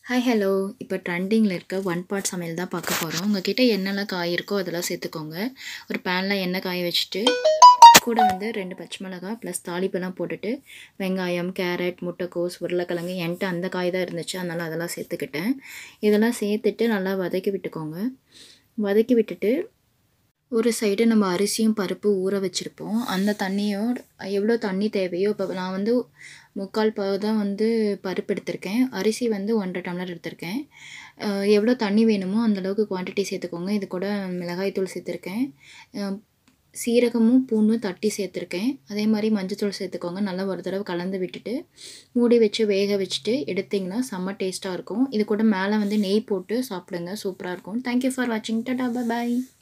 hi hello இப்போ ட்ரெண்டிங்கில் இருக்க ஒன் பார்ட் சமையல் தான் பார்க்க போகிறோம் உங்ககிட்ட என்னெல்லாம் காய் இருக்கோ அதெல்லாம் சேர்த்துக்கோங்க ஒரு பேனில் எண்ணெய் காய வச்சுட்டு கூட வந்து ரெண்டு பச்சை மிளகாய் ப்ளஸ் தாளிப்பெல்லாம் போட்டுட்டு வெங்காயம் கேரட் முட்டைக்கோஸ் உருளைக்கிழங்கு என்கிட்ட அந்த காய் தான் இருந்துச்சு அதனால் அதெல்லாம் சேர்த்துக்கிட்டேன் இதெல்லாம் சேர்த்துட்டு நல்லா வதக்கி விட்டுக்கோங்க வதக்கி விட்டுட்டு ஒரு சைடு நம்ம அரிசியும் பருப்பு ஊற வச்சுருப்போம் அந்த தண்ணியோட எவ்வளோ தண்ணி தேவையோ இப்போ நான் வந்து முக்கால் பாவு தான் வந்து பருப்பு எடுத்திருக்கேன் அரிசி வந்து ஒன்றரை டம்ளர் எடுத்திருக்கேன் அஹ் எவ்வளோ தண்ணி வேணுமோ அந்தளவுக்கு குவான்டிட்டி சேர்த்துக்கோங்க இது கூட மிளகாய்த்தூள் சேர்த்துருக்கேன் அஹ் சீரகமும் பூண்டும் தட்டி சேர்த்துருக்கேன் அதே மாதிரி மஞ்சத்தூள் சேர்த்துக்கோங்க நல்லா ஒரு தடவை கலந்து விட்டுட்டு மூடி வச்சு வேக வச்சுட்டு எடுத்திங்கன்னா செம்ம டேஸ்ட்டாக இருக்கும் இது கூட மேலே வந்து நெய் போட்டு சாப்பிடுங்க சூப்பராக இருக்கும் தேங்க்யூ ஃபார் வாட்சிங் டாடா பாய்